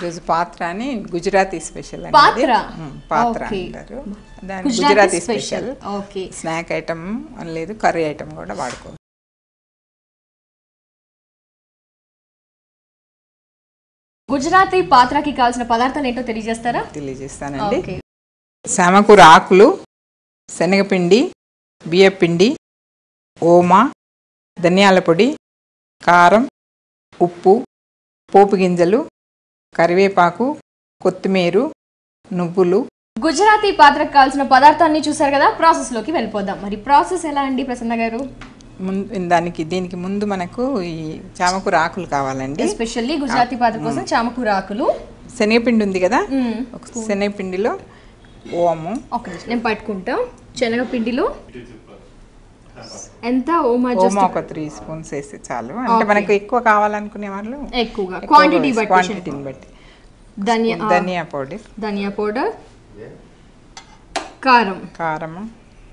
ఈరోజు పాత్ర అని గుజరాతీ స్పెషల్ అండి పాత్ర? ఇది. ఉమ్, పాత్ర ఓకే. అంటారు దాని Gujarati Gujarati special special okay snack item లేదు కర్రీ ఐటమ్ కూడా వాడుకోవచ్చు గుజరాతీ పాత్రకి కావాల్సిన పదార్థాలు ఏంటో తెలియజేస్తారా తెలియజేస్తానండి ఓకే సామకూర ఆకులు శనగపిండి బియ్యపిండి ఓమా ధనియాల పొడి కారం ఉప్పు పోపు గింజలు కరివేపాకు కొత్తిమీర నువ్వులు గుజరాతీ పాత్రకు కావాల్సిన పదార్థాన్ని చూసారు కదా ప్రాసెస్ లోకి వెళ్ళిపోదాం మరి ప్రాసెస్ ఎలా అండి ప్రసన్న గారు ముందు దానికి దీనికి ముందు మనకు ఈ చామకూర ఆకులు కావాలండి ఎస్పెషల్లీ గుజరాతీ పాత్ర కోసం చామకూర ఆకులు శనగపిండి ఉంది కదా మ్మ్. ఒక శనగపిండిలో ఓము ఒక నిమిషం నేను పట్టుకుంటా శనగపిండిలో ఎంత ఓమా ఓమా జస్ట్ ఒక త్రీ స్పూన్స్ వేస్తే చాలు అంటే మనకు ఎక్కువ కావాలనుకునే వాళ్ళు ఎక్కువగా క్వాంటిటీ బట్టి క్వాంటిటీని బట్టి ధనియా ధనియా పౌడర్ ధనియా పౌడర్ కారం కారము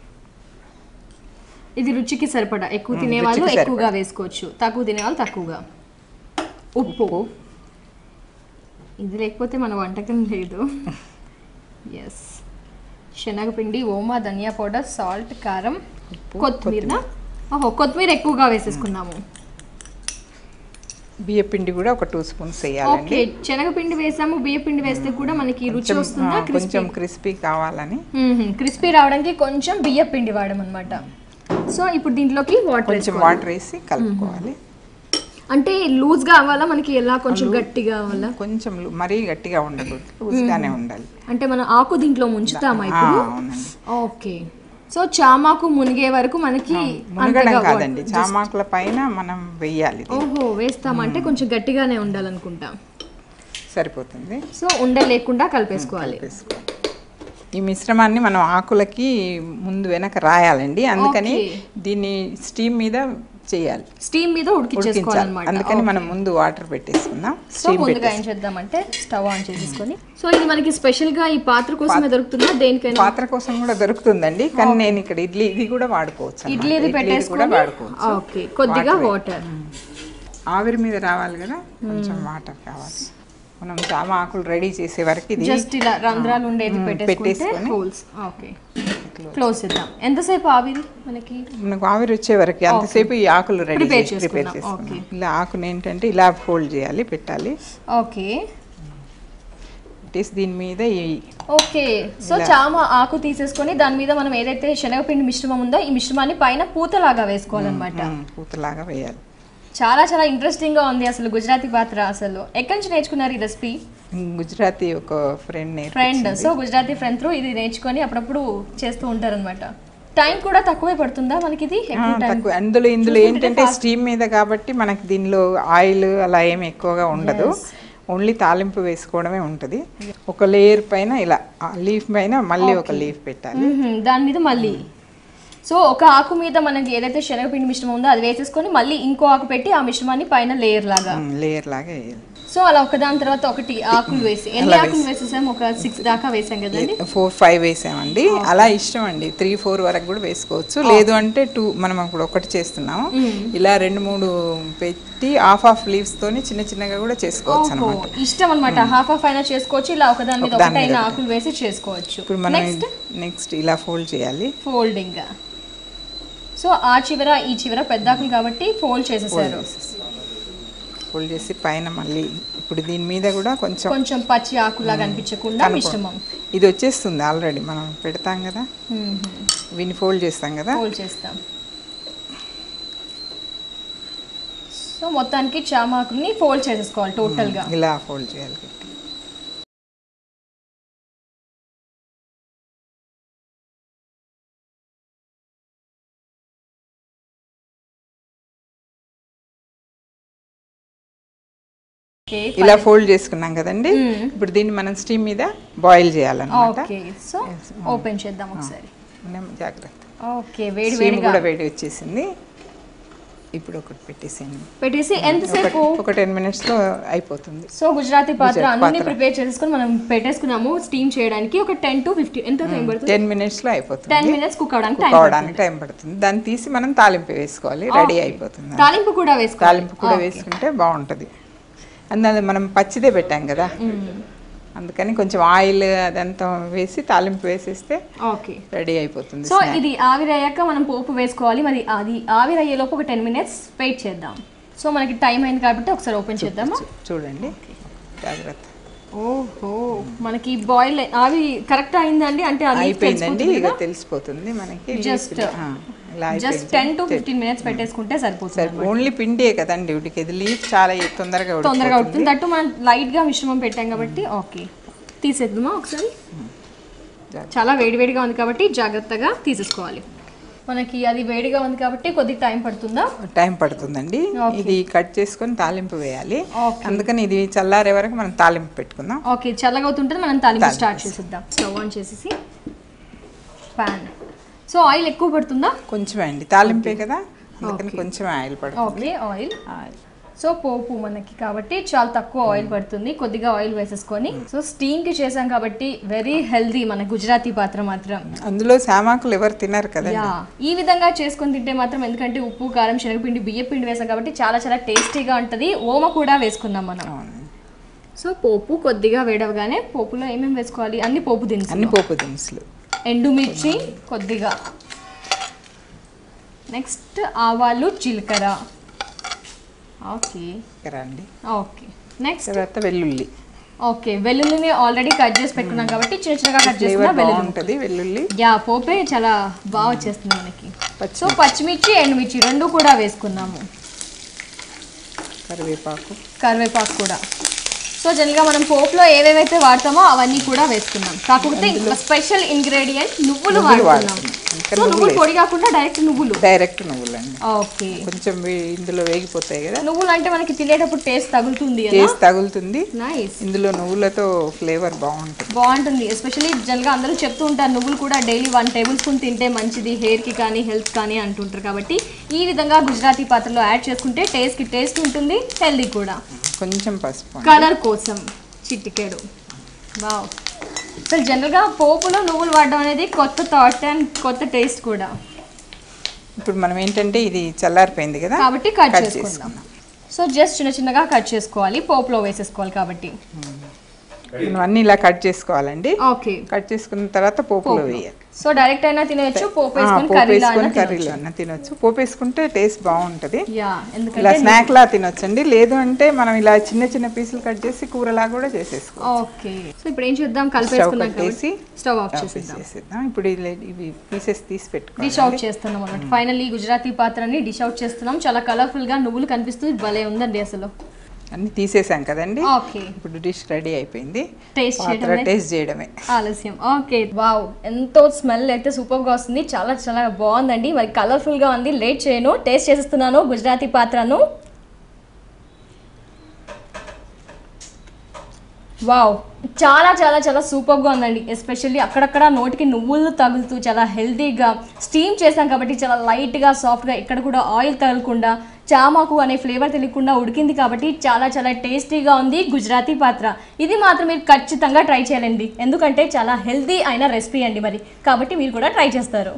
ఇది రుచికి సరిపడా ఎక్కువ మ్మ్, తినే వాళ్ళు రుచికి ఎక్కువగా వేసుకోవచ్చు తక్కువ తినే వాళ్ళు తక్కువగా ఉప్పు ఇది లేకపోతే మన వంటకం లేదు ఎస్ శనగపిండి ఓమా ధనియా పౌడర్ సాల్ట్ కారం కొత్తిమీర ఓహో కొత్తిమీర ఎక్కువగా వేసేసుకున్నాము బియ్యపిండి కూడా ఒక టూ స్పూన్స్ వేయాలండి ఓకే శనగపిండి వేసాము బియ్య పిండి వేస్తే కూడా మనకి రుచి కొంచెం, వస్తుందా ఆ, కొంచెం క్రిస్పీ కావాలని క్రిస్పీ రావడానికి కొంచెం బియ్య పిండి వాడమన్నమాట సో ఇప్పుడు దీంట్లోకి వాటర్ కొంచెం వాటర్ వేసి కలుపుకోవాలి అంటే లూజ్ గా అవ్వాలా మనకి ఎలా కొంచెం గట్టిగా అవ్వాలా కొంచెం లు- మరీ గట్టిగా ఉండకూడదు లూజ్గానే ఉండాలి అంటే మనం ఆకు దీంట్లో ముంచుతామా ఆ, ఇప్పుడు అవునండి ఓకే సో చామాకు మునిగే వరకు మనకి మునగడం అంతగా కాదండి చామాకుల పైన మనం వెయ్యాలి ఇది. ఓహో వేస్తామంటే కొంచెం గట్టిగానే ఉండాలనుకుంటా సరిపోతుంది సో ఉండ లేకుండా కలిపేసుకోవాలి వేసుకో. ఈ మిశ్రమాన్ని మనం ఆకులకి ముందు వెనక రాయాలండి అందుకని ఓకే. దీన్ని స్టీమ్ మీద చేయాలి స్టీమ్ మీద ఉడికించాలి ఉడికించేసుకోవాలన్నమాట అందుకని మనం ముందు వాటర్ పెట్టేసుకుందాం సో స్టీమ్ ముందుగా పెట్టేసి ఏం చేద్దామంటే స్టవ్ ఆన్ చేసేసుకొని సో ఇది మనకి స్పెషల్ గా ఈ పాత్ర కోసమే దొరుకుతుందా దేనికైనా పాత్ర కోసం కూడా దొరుకుతుందండి కానీ నేను ఇక్కడ ఇడ్లీ ఇది కూడా వాడుకోవచ్చు అన్నమాట. ఇడ్లీది ఇడ్లీది కూడా పెట్టేసుకొని వాడుకోవచ్చు ఓకే కొద్దిగా వాటర్ ఆవిరి మీద రావాలి కదా కొంచెం వాటర్ కావాలి మనం చామ ఆకులు రెడీ చేసే వరకు ఇది జస్ట్ ఇలా రంధ్రాలు ఉండేది మ్మ్, పెట్టేసుకుంటే పెట్టేసుకొని హోల్స్ ఓకే క్లోజ్ చేద్దాం ఎంతసేపు ఆవిరి మనకి మనకు ఆవిరి వచ్చే వరకు అంతసేపు ఈ ఆకులు రెడీ Prepare చేసి ప్రిపేర్ చేసుకుందాం. చేసుకున్నాం ఇలా ఆకుని ఏంటంటే ఇలా ఫోల్డ్ చేయాలి పెట్టాలి ఓకే పెట్టేసి దీని మీద ఈ ఓకే సో చామ ఆకు తీసేసుకొని దాని మీద మనం ఏదైతే శనగపిండి మిశ్రమం ఉందో ఈ మిశ్రమాన్ని పైన పూతలాగా వేసుకోవాలన్నమాట మ్, పూతలాగా వేయాలి చాలా చాలా ఇంట్రెస్టింగ్ గా ఉంది అసలు గుజరాతీ పాత్ర అసలు ఎక్కడి నుంచి నేర్చుకున్నారు ఈ రెసిపీ గుజరాతీ ఒక friend friend so Gujarati friend through ఇది నేర్చుకొని అప్పుడప్పుడు చేస్తూ ఉంటారన్నమాట టైం కూడా తక్కువే పడుతుందా మనకి ఇది ఎక్కువ టైం తక్కువ అందులో ఇందులో ఏంటంటే స్టీమ్ మీద కాబట్టి మనకి దీనిలో ఆయిల్ అలా ఏమి ఎక్కువగా ఉండదు ఓన్లీ తాలింపు వేసుకోవడమే ఉంటుంది ఒక లేయర్ పైన ఇలా లీఫ్ పైన మళ్ళీ ఒక లీఫ్ పెట్టాలి మ్మ్హ్మ్. దాని మీద మళ్ళీ సో ఒక ఆకు మీద మనకి ఏదైతే శనగపిండి మిశ్రమం ఉందో అది వేసేసుకొని మళ్ళీ ఇంకో ఆకు పెట్టి ఆ మిశ్రమాన్ని పైన లేయర్ లాగా లేయర్ లాగా వేయాలి సో అలా ఒకదాని తర్వాత ఒకటి ఆకులు వేసి ఎన్ని ఆకులు వేసేసాం ఒక సిక్స్ దాకా వేసాం కదండి ఫోర్ ఫైవ్ వేసామండి అలా ఇష్టం అండి త్రీ ఫోర్ వరకు కూడా వేసుకోవచ్చు లేదు అంటే టూ మనం ఇప్పుడు ఒకటి చేస్తున్నాము ఇలా రెండు మూడు పెట్టి హాఫ్ ఆఫ్ లీవ్స్ తోని చిన్న చిన్నగా కూడా చేసుకోవచ్చు ఓహో, అనమాట ఇష్టం అనమాట హాఫ్ ఆఫ్ అయినా చేసుకోవచ్చు ఇలా ఒకదాని మీద ఒకదాని ఒకటైన మీద ఆకులు వేసి చేసుకోవచ్చు ఇప్పుడు మనం నెక్స్ట్ ఇలా ఫోల్డ్ చేయాలి ఫోల్డింగ్ సో ఆ చివర ఈ చివర పెద్ద ఆకులు కాబట్టి ఫోల్డ్ చేసేసారు ఫోల్డ్ చేసి పైన మళ్ళీ ఇప్పుడు దీని మీద కూడా కొంచెం కొంచెం పచ్చి ఆకులాగా అనిపించకుండా మిశ్రమం ఇది వచ్చేస్తుంది ఆల్రెడీ మనం పెడతాం కదా వీని ఫోల్డ్ చేస్తాం కదా ఫోల్డ్ చేస్తాం సో మొత్తానికి చామాకుని ఫోల్డ్ చేసేసుకోవాలి టోటల్ గా ఇలా ఫోల్డ్ చేయాలి ఓకే ఇలా ఫోల్డ్ చేసుకున్నాం కదండి ఇప్పుడు దీన్ని మనం స్టీమ్ మీద బాయిల్ చేయాలన్నమాట ఓకే సో ఓపెన్ చేద్దాం ఒకసారి మనం జాగ్రత్త ఓకే వేడి స్టీమ్ వేడిగా కూడా వేడి వచ్చేసింది ఇప్పుడు ఒకటి పెట్టేసాను పెట్టేసి ఎంతసేపు ఒక టెన్ మినిట్స్లో అయిపోతుంది సో గుజరాతీ పాత్ర గుజరాతీ అన్ని పాత్ర. ప్రిపేర్ చేసుకొని మనం పెట్టేసుకున్నాము స్టీమ్ చేయడానికి ఒక టెన్ టు ఫిఫ్టీ ఎంత టైం పడుతుంది టెన్ మినిట్స్లో అయిపోతుంది టెన్ మినిట్స్ కుక్ అవడానికి కుక్ టైం అవడానికి టైం పడుతుంది దాన్ని తీసి మనం తాలింపు వేసుకోవాలి రెడీ అయిపోతుంది తాలింపు కూడా వేసుకోవాలి తాలింపు కూడా వేసుకుంటే బాగుంటుంది అందులో మనం పచ్చిదే పెట్టాం కదా అందుకని కొంచెం ఆయిల్ అదంతా వేసి తాలింపు వేసేస్తే ఓకే రెడీ అయిపోతుంది సో ఇది ఆవిరయ్యాక మనం పోపు వేసుకోవాలి మరి అది ఆవిరయ్యేలోపు ఒక టెన్ మినిట్స్ వెయిట్ చేద్దాం సో మనకి టైం అయింది కాబట్టి ఒకసారి ఓపెన్ చేద్దామా చూ- చూడండి జాగ్రత్త ఓహో మనకి బాయిల్ ఆవి కరెక్ట్ అయిందండి అంటే అది అయిపోయిందండి తెలిసిపోతుంది ఇక కదా? తెలిసిపోతుంది మనకి Just, ఆ, ఇలా just ten to fifteen minutes పెట్టేసుకుంటే సరిపోతుంది సరే ఓన్లీ పిండియే కదండి ఉడికి ఇది లీఫ్ చాలా తొందరగా తొందరగా ఉడికిపోతుంది. అవుతుంది దట్టు మనం లైట్ గా మిశ్రమం పెట్టాం కాబట్టి ఓకే తీసేద్దామా ఒకసారి జాగ్రత్త. చాలా వేడివేడిగా ఉంది కాబట్టి జాగ్రత్తగా తీసేసుకోవాలి మనకి అది వేడిగా ఉంది కాబట్టి కొద్దిగా టైం పడుతుందా టైం పడుతుందండి Okay. ఇది కట్ చేసుకొని తాలింపు వేయాలి Okay. అందుకని ఇది చల్లారే వరకు మనం తాలింపు పెట్టుకుందాం ఓకే చల్లగా అవుతుంటుంది మనం తాలింపు తాలింపు స్టార్ట్ చేసేద్దాం స్టవ్ ఆన్ చేసేసి పాన్ సో ఆయిల్ ఎక్కువ పడుతుందా కొంచెం అండి తాలింపే కదా అందుకని Okay. కొంచెం ఆయిల్ పడుతుంది ఓకే ఆయిల్ ఆయిల్. సో పోపు మనకి కాబట్టి చాలా తక్కువ ఆయిల్ పడుతుంది కొద్దిగా ఆయిల్ వేసేసుకొని సో స్టీమ్ కి చేసాం కాబట్టి వెరీ హెల్దీ మన గుజరాతీ పాత్ర మాత్రం అందులో సామాకులు ఎవరు తినరు కదండి యా ఈ విధంగా చేసుకొని తింటే మాత్రం ఎందుకంటే ఉప్పు కారం శనగపిండి బియ్య పిండి వేసాం కాబట్టి చాలా చాలా టేస్టీగా ఉంటుంది ఓమ కూడా వేసుకున్నాం మనం అవును. సో పోపు కొద్దిగా వేడవగానే పోపులో ఏమేమి వేసుకోవాలి అన్ని పోపు దినుసులు అన్ని పోపు దినుసులు ఎండుమిర్చి కొద్దిగా నెక్స్ట్ ఆవాలు జీలకర్ర ఓకే రండి ఓకే నెక్స్ట్ తర్వాత వెల్లుల్లి ఓకే వెల్లుల్లిని ఆల్రెడీ కట్ చేసి పెట్టుకున్నాం కాబట్టి చిన్న చిన్నగా కట్ చేసుకున్న ఫ్లేవర్ వెల్లుల్లి బాగుంటుంది వెల్లుల్లి యా పోపే చాలా బాగా వచ్చేస్తుంది మనకి పచ్చి సో పచ్చిమిర్చి ఎండుమిర్చి రెండు కూడా వేసుకున్నాము కరివేపాకు కరివేపాకు కూడా సో జనరల్గా మనం పోపులో ఏవేవైతే వాడతామో అవన్నీ కూడా వేసుకున్నాం కాకపోతే ఇంకా స్పెషల్ ఇంగ్రీడియంట్ నువ్వులు నువ్వులు వాడుతున్నాం వాడుతున్నాం. ఇంకా సో నువ్వులు పొడి కాకుండా డైరెక్ట్ నువ్వులు డైరెక్ట్ నువ్వులండి ఓకే కొంచెం వే- ఇందులో వేగిపోతాయి కదా నువ్వులు అంటే మనకి తినేటప్పుడు టేస్ట్ తగులుతుంది కదా టేస్ట్ తగులుతుంది నైస్ ఇందులో నువ్వులతో ఫ్లేవర్ బాగుంటుంది బాగుంటుంది ఎస్పెషల్లీ జనరల్గా అందరూ చెప్తూ ఉంటారు నువ్వులు కూడా డైలీ వన్ టేబుల్ స్పూన్ తింటే మంచిది హెయిర్కి కానీ హెల్త్ కానీ అంటుంటారు కాబట్టి ఈ విధంగా గుజరాతీ పాత్రలో యాడ్ చేసుకుంటే టేస్ట్కి టేస్ట్ ఉంటుంది హెల్దీ కూడా కొంచెం పసుపు అండి. కలర్ కోసం చిట్టికేడు వావ్ అసలు జనరల్గా పోపులో నువ్వులు వాడడం అనేది కొత్త థాట్ అండ్ కొత్త టేస్ట్ కూడా ఇప్పుడు మనం ఏంటంటే ఇది చల్లారిపోయింది కదా కాబట్టి కట్ కట్ చేసుకుందాం చేసుకుందాం. సో జస్ట్ చిన్న చిన్నగా కట్ చేసుకోవాలి పోపులో వేసేసుకోవాలి కాబట్టి మనం అన్ని ఇలా కట్ చేసుకోవాలండి ఓకే కట్ చేసుకున్న తర్వాత పోపులో వేయాలి సో డైరెక్ట్ అయినా తినవచ్చు పోపు ఆ, వేసుకొని పోపు కర్రీలో వేసుకొని అయినా కర్రీలో తినొచ్చు. అన్న తినొచ్చు పోపు వేసుకుంటే టేస్ట్ బాగుంటుంది యా ఇలా ఎందుకంటే స్నాక్ లా తినొచ్చండి లేదు అంటే మనం ఇలా చిన్న చిన్న పీసులు కట్ చేసి కూరలా కూడా చేసేసుకోవాలి ఓకే సో ఇప్పుడు ఏం చేద్దాం స్టవ్ కలిపేసుకున్నాం కట్టేసి కాబట్టి స్టవ్ ఆఫ్ చేసేద్దాం చేసేద్దాం ఇప్పుడు ఇలా ఇవి పీసెస్ తీసి డిష్ పెట్టుకోవాలి అవుట్ చేస్తున్నాం అన్నమాట ఫైనల్లీ గుజరాతీ పాత్రని డిష్ అవుట్ చేస్తున్నాం చాలా కలర్ఫుల్ గా నువ్వులు కనిపిస్తూ భలే ఉందండి అసలు అన్ని తీసేసాం కదండి ఓకే ఇప్పుడు డిష్ రెడీ అయిపోయింది టేస్ట్ పాత్ర చేయడమే టేస్ట్ చేయడమే ఆలస్యం ఓకే వావ్ ఎంతో స్మెల్ అయితే సూపర్ గా వస్తుంది చాలా చాలా బాగుందండి మరి కలర్ఫుల్ గా ఉంది లేట్ చేయను టేస్ట్ చేస్తున్నాను గుజరాతీ పాత్రను వావ్ చాలా చాలా చాలా సూపర్గా ఉందండి ఎస్పెషల్లీ అక్కడక్కడ నోటికి నువ్వులు తగులుతూ చాలా హెల్తీగా స్టీమ్ చేసాం కాబట్టి చాలా లైట్గా సాఫ్ట్గా ఇక్కడ కూడా ఆయిల్ తగలకుండా చామాకు అనే ఫ్లేవర్ తెలియకుండా ఉడికింది కాబట్టి చాలా చాలా టేస్టీగా ఉంది గుజరాతీ పాత్ర ఇది మాత్రం మీరు ఖచ్చితంగా ట్రై చేయాలండి ఎందుకంటే చాలా హెల్తీ అయిన రెసిపీ అండి మరి కాబట్టి మీరు కూడా ట్రై చేస్తారు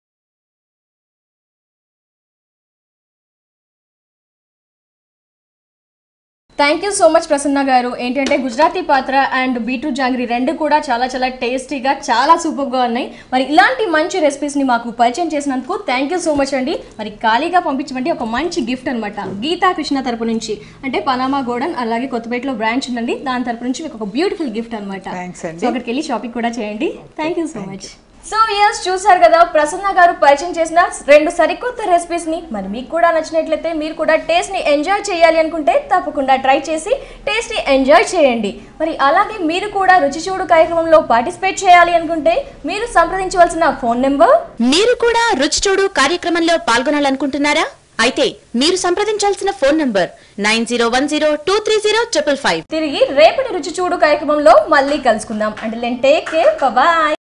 thank you so much Prasanna గారు ఏంటంటే గుజరాతీ పాత్ర అండ్ బీట్రూట్ జాంగ్రీ రెండు కూడా చాలా చాలా టేస్టీగా చాలా సూపర్గా ఉన్నాయి మరి ఇలాంటి మంచి రెసిపీస్ని మాకు పరిచయం చేసినందుకు థ్యాంక్ యూ సో మచ్ అండి మరి ఖాళీగా పంపించమంటే ఒక మంచి గిఫ్ట్ అనమాట గీతా కృష్ణ తరపు నుంచి అంటే పనామా గోడన్ అలాగే కొత్తపేటలో బ్రాంచ్ ఉందండి దాని తరపు నుంచి మీకు ఒక బ్యూటిఫుల్ గిఫ్ట్ అనమాట థ్యాంక్స్ అండి సో అక్కడికి వెళ్ళి షాపింగ్ కూడా చేయండి thank you so much so years చూసారు కదా ప్రసన్న గారు పరిచయం చేసిన రెండు సరికొత్త రెసిపీస్ ని మరి మీకు కూడా నచ్చినట్లయితే మీరు కూడా టేస్ట్ ని ఎంజాయ్ చేయాలి అనుకుంటే తప్పకుండా ట్రై చేసి టేస్ట్ ని ఎంజాయ్ చేయండి మరి అలాగే మీరు కూడా రుచి చూడు కార్యక్రమంలో పార్టిసిపేట్ చేయాలి అనుకుంటే మీరు సంప్రదించవలసిన ఫోన్ నెంబర్ మీరు కూడా రుచి చూడు కార్యక్రమంలో పాల్గొనాలనుకుంటున్నారా అయితే మీరు సంప్రదించాల్సిన phone number nine zero one zero two three zero triple five తిరిగి రేపటి రుచి చూడు కార్యక్రమంలో మళ్ళీ కలుసుకుందాం అంటే టేక్ కేర్ బాయ్